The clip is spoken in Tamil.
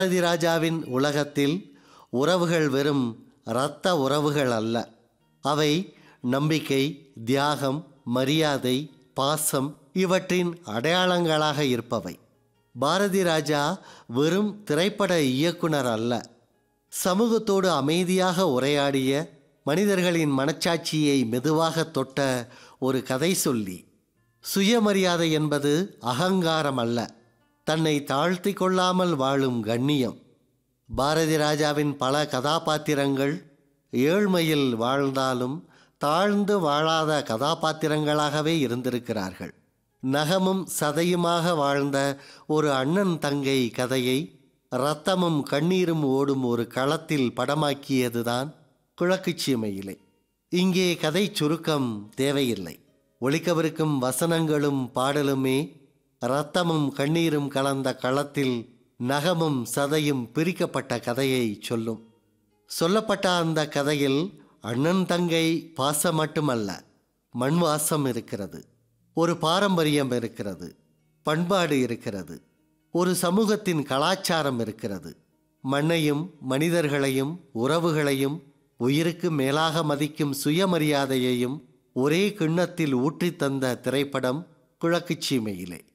பாரதி ராஜாவின் உலகத்தில் உறவுகள் வெறும் இரத்த உறவுகள் அல்ல அவை நம்பிக்கை தியாகம் மரியாதை பாசம் இவற்றின் அடையாளங்களாக இருப்பவை பாரதி ராஜா வெறும் திரைப்பட இயக்குனர் அல்ல சமூகத்தோடு அமைதியாக உரையாடிய மனிதர்களின் மனச்சாட்சியை மெதுவாக தொட்ட ஒரு கதை சொல்லி சுயமரியாதை என்பது அகங்காரம் அல்ல தன்னை தாழ்த்தி கொள்ளாமல் வாழும் கண்ணியம் பாரதி ராஜாவின் பல கதாபாத்திரங்கள் ஏழ்மையில் வாழ்ந்தாலும் தாழ்ந்து வாழாத கதாபாத்திரங்களாகவே இருந்திருக்கிறார்கள் நகமும் சதையுமாக வாழ்ந்த ஒரு அண்ணன் தங்கை கதையை இரத்தமும் கண்ணீரும் ஓடும் ஒரு களத்தில் படமாக்கியதுதான் கிழக்குச் சீமையிலே இங்கே கதை சுருக்கம் தேவையில்லை ஒழிக்கவிருக்கும் வசனங்களும் பாடலுமே இரத்தமும் கண்ணீரும் கலந்த களத்தில் நகமும் சதையும் பிரிக்கப்பட்ட கதையை சொல்லும் சொல்லப்பட்ட அந்த கதையில் அண்ணன் தங்கை பாசம் மட்டுமல்ல மண் வாசம் இருக்கிறது ஒரு பாரம்பரியம் இருக்கிறது பண்பாடு இருக்கிறது ஒரு சமூகத்தின் கலாச்சாரம் இருக்கிறது மண்ணையும் மனிதர்களையும் உறவுகளையும் உயிருக்கு மேலாக மதிக்கும் சுயமரியாதையையும் ஒரே கிண்ணத்தில் ஊற்றித் தந்த திரைப்படம் கிழக்குச் சீமையிலே